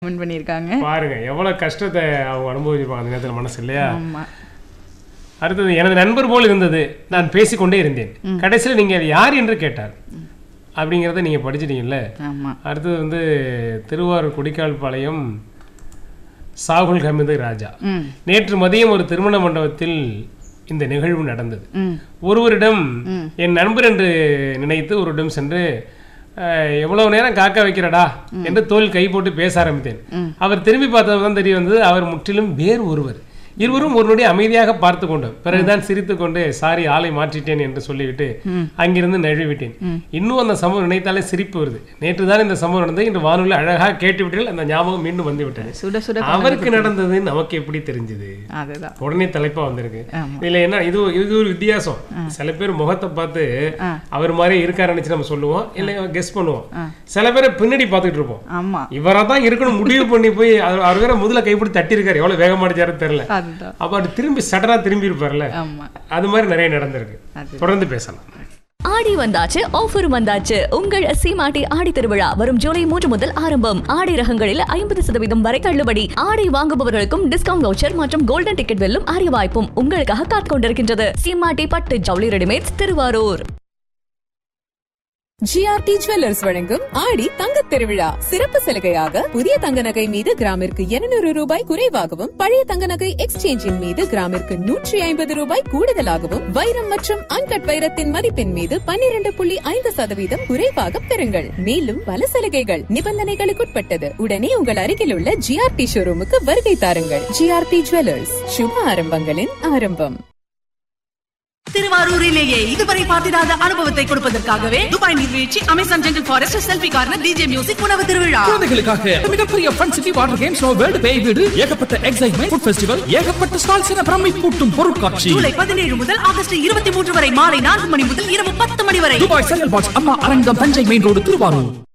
Comment பண்ணியிருக்காங்க பாருங்க எவ்வளவு கஷ்டத்தை அவங்க அனுபவிச்சிருப்பாங்க அந்த நேரத்தில் மனசு இல்லையா ஆமா அடுத்தது எனது நண்பர் போல் இருந்தது நான் பேசிக்கொண்டே இருந்தேன் கடைசியில் நீங்கள் யார் என்று கேட்டார் அப்படிங்கிறத நீங்கள் படிச்சிட்டீங்கல்ல ஆமா அடுத்தது வந்து திருவாரூர் குடிக்கால்பாளையம் சாகுல் ஹமீது ராஜா ம் நேற்று மதியம் ஒரு திருமண மண்டபத்தில் இந்த நிகழ்வு நடந்தது ம் ஒருவரிடம் என் நண்பர் என்று நினைத்து ஒருவரிடம் சென்று அஹ், எவ்வளவு நேரம் காக்க வைக்கிறடா என்று தோல் கை போட்டு பேச ஆரம்பித்தேன் அவர் திரும்பி பார்த்ததுதான் தெரிய வந்தது அவர் முற்றிலும் வேறு ஒருவர் இருவரும் ஒரு நொடி அமைதியாக பார்த்து கொண்டோம் பிறகுதான் சிரித்து கொண்டு சாரி ஆளை மாற்றிட்டேன் என்று சொல்லிவிட்டு அங்கிருந்து நழுவி விட்டேன் இன்னும் அந்த சம்பவம் நினைத்தாலே சிரிப்பு வருது நேற்று தான் இந்த சம்பவம் நடந்தது இன்று வானொலி அழகாக கேட்டுவிட்டீர்கள் அந்த ஞாபகம் மீண்டும் வந்து விட்டது சுட சுட அவருக்கு நடந்தது நமக்கு எப்படி தெரிஞ்சது அதுதான் உடனே தலைப்பா வந்திருக்கு ஆமா. இதுல என்ன இது இது ஒரு வித்தியாசம் சில பேர் முகத்தை பார்த்து ஆ. அவர் மாதிரி இருக்காரு நினைச்சு நம்ம சொல்லுவோம் இல்ல கெஸ் பண்ணுவோம் சில பேரை பின்னாடி பார்த்துட்டு இருப்போம் ஆமா இவரா தான் இருக்கணும் முடிவு பண்ணி போய் அவர் அவர் வேற முதல்ல கைப்பிடி தட்டி இருக்காரு எவ்வளவு வேகமா அடிச்சாருன்னு தெரியல அதுதான் அப்ப அவர் திரும்பி சடனா திரும்பி இருப்பார்ல ஆமா அது மாதிரி நிறைய நடந்திருக்கு அது தொடர்ந்து பேசலாம் ஆடி வந்தாச்சு ஆஃபர் வந்தாச்சு உங்கள் சீமாட்டி ஆடி திருவிழா வரும் ஜூலை மூன்று முதல் ஆரம்பம் ஆடை ரகங்களில் ஐம்பது சதவீதம் வரை தள்ளுபடி ஆடை வாங்குபவர்களுக்கும் டிஸ்கவுண்ட் வவுச்சர் மற்றும் கோல்டன் டிக்கெட் வெல்லும் அரிய வாய்ப்பும் உங்களுக்காக காத்துக் கொண்டிருக்கின்றது சீமாட்டி பட்டு ஜவுளி ரெடிமேட்ஸ் திருவாரூர் ஜிஆர்டி ஜுவல்லர்ஸ் வழங்கும் ஆடி தங்கத் திருவிழா சிறப்பு சலுகையாக புதிய தங்க நகை மீது கிராமிற்கு 200 ரூபாய் குறைவாகவும் பழைய தங்க நகை எக்ஸ்சேஞ்சின் மீது கிராமிற்கு நூற்றி ஐம்பது ரூபாய் கூடுதலாகவும் வைரம் மற்றும் அன்கட் வைரத்தின் மதிப்பின் மீது 12.5% புள்ளி ஐந்து சதவீதம் குறைவாக பெறுங்கள் மேலும் பல சலுகைகள் நிபந்தனைகளுக்குட்பட்டது உடனே உங்கள் அருகில் உள்ள ஜிஆர்டி ஷோரூமுக்கு வருகை தாருங்கள் ஜிஆர்டி ஜுவல்லர்ஸ் சுப ஆரம்பங்களின் ஆரம்பம் திருவாரூரிலேயே இதுவரை பார்த்திராத அனுபவத்தை கொடுப்பதற்காகவே துபாய் நீர்வீழ்ச்சி Amazon jungle forest selfie corner DJ music உணவு திருவிழா குழந்தைகளுக்காக மிகப்பெரிய fun city water games world பேய் வீடு ஏகப்பட்ட எக்ஸைட்மெண்ட் ஃபுட் ஃபெஸ்டிவல் ஏகப்பட்ட ஸ்டால்ஸ் என பிரமை கூட்டும் பொருட்காட்சி ஜூலை பதினேழு முதல் ஆகஸ்ட் இருபத்தி மூன்று வரை மாலை நான்கு மணி முதல் இரவு பத்து மணி வரை துபாய் செங்கல் பாக்ஸ் அம்மா அரங்கம் தஞ்சை மெயின் ரோடு திருவாரூர்